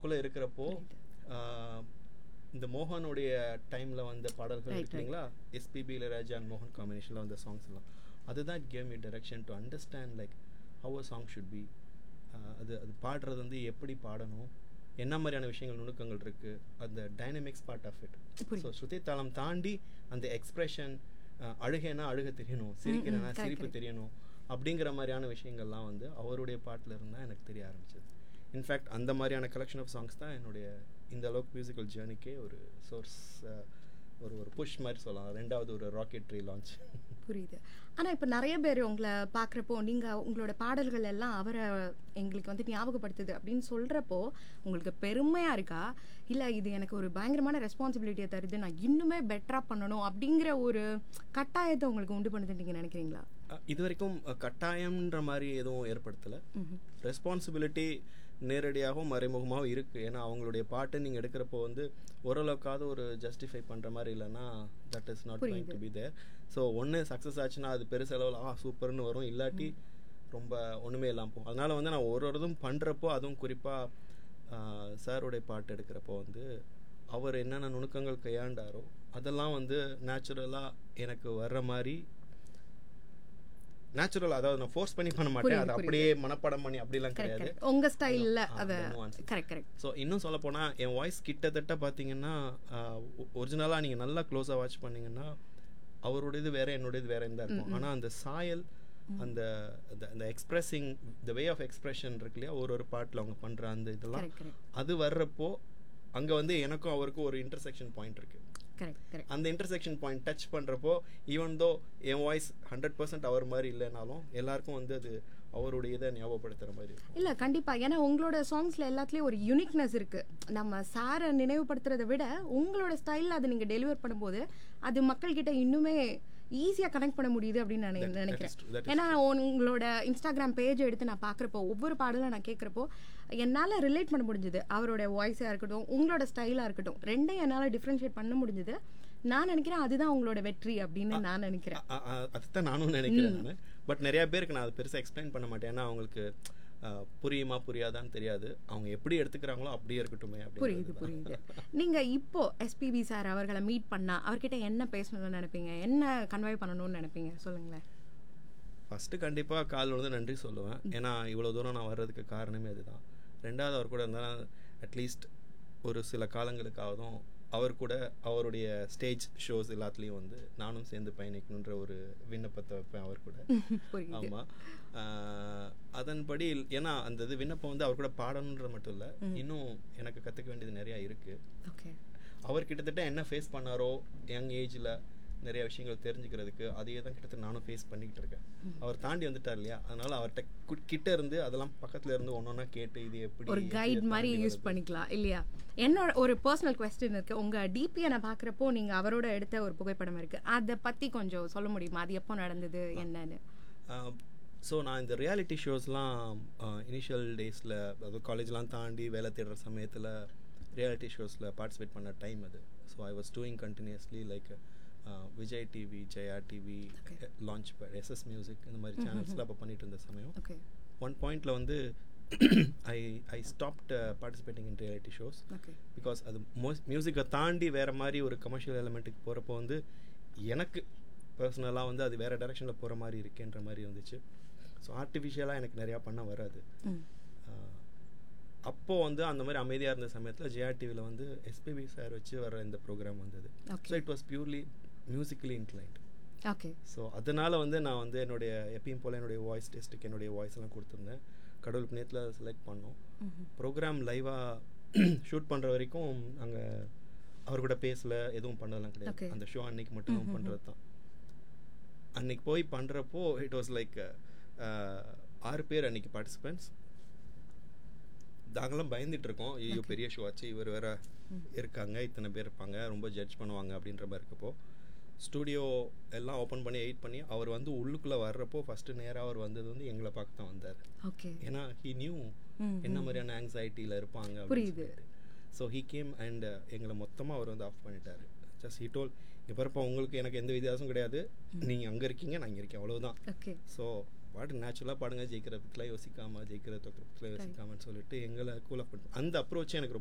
போல இருக்கிறப்போ ஆஹ், இந்த மோகனுடைய டைம்ல வந்த பாடல்கள் Right, இருக்கு இல்லைங்களா எஸ்பிபி இளையராஜா அண்ட் மோகன் காம்பினேஷனில் வந்த சாங்ஸ் எல்லாம் அதுதான் it came me direction to understand like how a song should be அது அது பாடுறது வந்து எப்படி பாடணும் என்ன மாதிரியான விஷயங்கள் நுணுக்கங்கள் இருக்கு அந்த டைனமிக்ஸ் பார்ட் ஆஃப் இட் புரியுது. ஸோ ஸ்ருதி தாளம் தாண்டி அந்த எக்ஸ்பிரஷன் அழுகைனா அழுக தெரியணும் சிரிக்கிறேன்னா correct, சிரிப்பு correct. தெரியணும் அப்படிங்கிற மாதிரியான விஷயங்கள்லாம் வந்து அவருடைய பாட்டில் இருந்தால் எனக்கு தெரிய ஆரம்பிச்சது இன்ஃபேக்ட் அந்த மாதிரியான கலெக்ஷன் ஆஃப் சாங்ஸ் தான் என்னுடைய இந்த அளவுக்கு மியூசிக்கல் ஜேர்னிக்கே ஒரு சோர்ஸ் ஒரு ஒரு புஷ் மாதிரி சொல்லலாம் ரெண்டாவது ஒரு ராக்கெட்ரி லான்ச் புரியுது ஆனா இப்ப நிறைய பேர் உங்களை பாக்குறப்போ நீங்க உங்களோட பாடல்கள் எல்லாம் அவரை எங்களுக்கு வந்து ஞாபகப்படுத்துது அப்படின்னு சொல்றப்போ உங்களுக்கு பெருமையா இருக்கா இல்ல இது எனக்கு ஒரு பயங்கரமான ரெஸ்பான்சிபிலிட்டியை தருது நான் இன்னுமே பெட்டரா பண்ணணும் அப்படிங்கிற ஒரு கட்டாயத்தை உங்களுக்கு உண்டு பண்ணுதுன்னு நீங்க நினைக்கிறீங்களா இது வரைக்கும் அஹ், கட்டாயம்ன்ற மாதிரி எதுவும் ஏற்படுத்தலை ம்ஹும். ரெஸ்பான்சிபிலிட்டி நேரடியாகவும் மறைமுகமாகவும் இருக்குது ஏன்னா அவங்களுடைய பாட்டு நீங்கள் எடுக்கிறப்போ வந்து ஓரளவுக்காவது ஒரு ஜஸ்டிஃபை பண்ணுற மாதிரி இல்லைன்னா that is not going to be there so ஒன்று சக்ஸஸ் ஆச்சுன்னா அது பெருசளவில் ஆ சூப்பர்னு வரும் இல்லாட்டி ரொம்ப ஒன்றுமே இல்லாமல் போகும் அதனால் வந்து நான் ஒரு ஒரு இதுவும் பண்ணுறப்போ அதுவும் குறிப்பாக சாருடைய பாட்டு எடுக்கிறப்போ வந்து அவர் என்னென்ன நுணுக்கங்கள் கையாண்டாரோ அதெல்லாம் வந்து நேச்சுரலாக எனக்கு வர்ற மாதிரி நேச்சுரல் அதாவது நான் ஃபோர்ஸ் பண்ணி பண்ண மாட்டேன் புரியுது, அது அப்படியே மனப்பாடம் பண்ணி அப்படிலாம் கரெக்ட் கிடையாது கரெக்ட் உங்க ஸ்டைல்ல ஆ, அத அந்த nuances. கரெக்ட் கரெக்ட் ஸோ இன்னும் சொல்ல போனால் என் வாய்ஸ் கிட்டத்தட்ட பார்த்தீங்கன்னா ஒரிஜினலாக நீங்கள் நல்லா க்ளோஸாக வாட்ச் பண்ணீங்கன்னா அவருடையது வேற என்னுடையது வேற தான் இருக்கும் ஆனால் அந்த சாயல் அந்த அந்த- அந்த expressing the way of expression இருக்கு இல்லையா ஒரு ஒரு பாட்டில் அவங்க பண்ணுற அந்த இதெல்லாம் கரெக்ட் கரெக்ட் அது வர்றப்போ அங்கே வந்து எனக்கும் அவருக்கும் ஒரு இன்டர்செக்ஷன் பாயிண்ட் இருக்குது கரெக்ட் கரெக்ட் அந்த இன்டர்செக்ஷன் பாயிண்ட் டச் பண்ணுறப்போ ஈவன் தோ என் வாய்ஸ் ஹண்ட்ரட் பர்சன்ட் அவர் மாதிரி இல்லைனாலும் எல்லாருக்கும் வந்து அது அவருடைய இதை ஞாபகப்படுத்துகிற மாதிரி இருக்கும் இல்ல கண்டிப்பா ஏன்னா உங்களோட சாங்ஸ்ல எல்லாத்துலயும் ஒரு யூனிக்னஸ் இருக்கு நம்ம சாரை நினைவுபடுத்துறதை விட உங்களோட ஸ்டைல்ல அதை நீங்க டெலிவர் பண்ணும்போது அது மக்கள் கிட்ட இன்னுமே ஈஸியா கனெக்ட் பண்ண முடியுது அப்படின்னு நான் That- that நினைக்கிறேன் is true, that is ஏன்னா உங்களோட இன்ஸ்டாகிராம் பேஜ் எடுத்து நான் பாக்குறப்போ ஒவ்வொரு பாடலும் நான் கேட்குறப்போ என்னால ரிலேட் பண்ண முடிஞ்சது அவரோட வாய்ஸா இருக்கட்டும் உங்களோட ஸ்டைலா இருக்கட்டும் ரெண்டையும் என்னால டிஃப்ரென்ஷியேட் பண்ண முடிஞ்சது நான் நினைக்கிறேன் அதுதான் உங்களோட வெற்றி அப்படின்னு நான் நினைக்கிறேன் அ- அ- அதுதான் நானும் நினைக்கிறேன் நான் பட் நிறைய பேருக்கு நான் அது பெருசாக எக்ஸ்பிளைன் பண்ண மாட்டேன் ஏன்னா அவங்களுக்கு அஹ், புரியுமா புரியாதான்னு தெரியாது அவங்க எப்படி எடுத்துக்கிறாங்களோ அப்படியே இருக்கட்டுமே புரியுது புரியுது நீங்க இப்போ எஸ்பிபி சார் அவர்களை மீட் பண்ணா அவர்கிட்ட என்ன பேசணும்னு நினைப்பீங்க என்ன கன்வே பண்ணணும்னு நினைப்பீங்க சொல்லுங்களேன் ஃபஸ்ட்டு கண்டிப்பாக கால் வந்து நன்றி சொல்லுவேன் ஏன்னா இவ்வளோ தூரம் நான் வர்றதுக்கு காரணமே அதுதான் ரெண்டாவது அவர் கூட இருந்தால் அட்லீஸ்ட் ஒரு சில காலங்களுக்காவதும் அவர் கூட அவருடைய ஸ்டேஜ் ஷோஸ் எல்லாத்துலேயும் வந்து நானும் சேர்ந்து பயணிக்கணுன்ற ஒரு விண்ணப்பத்தை வைப்பேன் அவர் கூட புரியுது ஆமாம் அதன்படி ஏன்னா அந்த இது விண்ணப்பம் வந்து அவர் கூட பாடணுன்றது மட்டும் இல்லை இன்னும் எனக்கு கற்றுக்க வேண்டியது நிறையா இருக்குது ஓகே அவர் கிட்டத்தட்ட என்ன ஃபேஸ் பண்ணாரோ யங் ஏஜில் நிறைய விஷயங்கள் தெரிஞ்சுக்கிறதுக்கு அதையே தான் கிட்டத்தட்ட நானும் ஃபேஸ் பண்ணிக்கிட்டு இருக்கேன் அவர் தாண்டி வந்துட்டார் இல்லையா அதனால அவர்கிட்ட கு- கிட்ட இருந்து அதெல்லாம் பக்கத்துல இருந்து ஒன்னொன்னா கேட்டு இது எப்படி ஒரு எப்படி கைட் அதை மாதிரி தாண்டி யூஸ் வருது? பண்ணிக்கலாம் இல்லையா என்னோட ஒரு பர்சனல் கொஸ்டின் இருக்கு உங்க டிபியை நான் பாக்குறப்போ நீங்க அவரோட எடுத்த ஒரு புகைப்படம் இருக்கு அதை பத்தி கொஞ்சம் சொல்ல முடியுமா அது எப்போ நடந்தது என்னன்னு ஸோ நான் இந்த ரியாலிட்டி ஷோஸ்லாம் இனிஷியல் டேஸில் அதாவது காலேஜ்லாம் தாண்டி வேலை தேடுற சமயத்தில் ரியாலிட்டி ஷோஸில் பார்ட்டிசிபேட் பண்ண டைம் அது so I was doing continuously like Vijay TV Jaya TV launch SS music இந்த மாதிரி சேனல்ஸில் அப்போ பண்ணிட்டு இருந்த சமயம் ஓகே ஒன் பாயிண்ட்ல வந்து I I stopped participating in reality shows okay because அது மியூசிக்கை தாண்டி வேற மாதிரி ஒரு கமர்ஷியல் எலமெண்ட்டுக்கு போகிறப்போ வந்து எனக்கு பர்சனலாக வந்து அது வேற டைரெக்ஷனில் போகிற மாதிரி இருக்கேன்ற மாதிரி இருந்துச்சு ஸோ ஆர்டிஃபிஷியலாக எனக்கு நிறையா பண்ண வராது ம் ஆஹ் அப்போ வந்து அந்த மாதிரி அமைதியாக இருந்த சமயத்தில் ஜெயா டிவியில் வந்து எஸ்பிபி சார் வச்சு வர இந்த ப்ரோக்ராம் வந்தது Okay. So it was purely musically inclined okay so அதனால வந்து நான் வந்து என்னுடைய எப்பயும் போல் என்னுடைய வாய்ஸ் டெஸ்ட்டுக்கு என்னுடைய வாய்ஸ் எல்லாம் கொடுத்துருந்தேன் கடவுள் புண்ணியத்தில் செலக்ட் பண்ணோம் ப்ரோக்ராம் லைவாக ஷூட் பண்ணுற வரைக்கும் அங்கே அவர் கூட பேசல எதுவும் பண்ணதெல்லாம் Okay. கிடையாது அந்த ஷோ அன்னைக்கு மட்டும் பண்ணுறது தான் அன்னைக்கு போய் பண்ணுறப்போ இட் வாஸ் லைக் ஆறு பேர் அன்னைக்கு பார்ட்டிசிபென்ட்ஸ் நாங்களாம் பயந்துட்டு இருக்கோம் ஐயோ பெரிய ஷோ ஆச்சு இவர் வேற இருக்காங்க இத்தனை பேர் இருப்பாங்க ரொம்ப ஜட்ஜ் பண்ணுவாங்க அப்படின்ற மாதிரி இருக்கப்போ ஸ்டூடியோ எல்லாம் ஓப்பன் பண்ணி எயிட் பண்ணி அவர் வந்து உள்ளுக்குள்ளே வர்றப்போ ஃபஸ்ட்டு நேராக அவர் வந்தது வந்து எங்களை பார்க்க தான் வந்தார் ஓகே ஏன்னா ஹி நியூ ம், என்ன மாதிரியான ஆங்ஸைட்டியில் இருப்பாங்க புரியுது. ஸோ ஹி கேம் அண்ட் எங்களை மொத்தமாக அவர் வந்து ஆஃப் பண்ணிட்டாரு ஜஸ்ட் ஹி டோல் இப்போ இருப்ப உங்களுக்கு எனக்கு எந்த வித்தியாசமும் கிடையாது நீங்கள் அங்கே இருக்கீங்க நான் இங்கே இருக்கேன் அவ்வளவுதான் ஓகே ஸோ பாட்டு நேச்சுரலாக பாடுங்க ஜெயிக்கிற பற்றிலாம் யோசிக்காம ஜெயிக்கிற தொக்கிற பற்றிலாம் யோசிக்காமன்னு சொல்லிட்டு எங்களை கூல் ஆஃப் பண்ணி அந்த அப்ரோச் எனக்கு ரொம்ப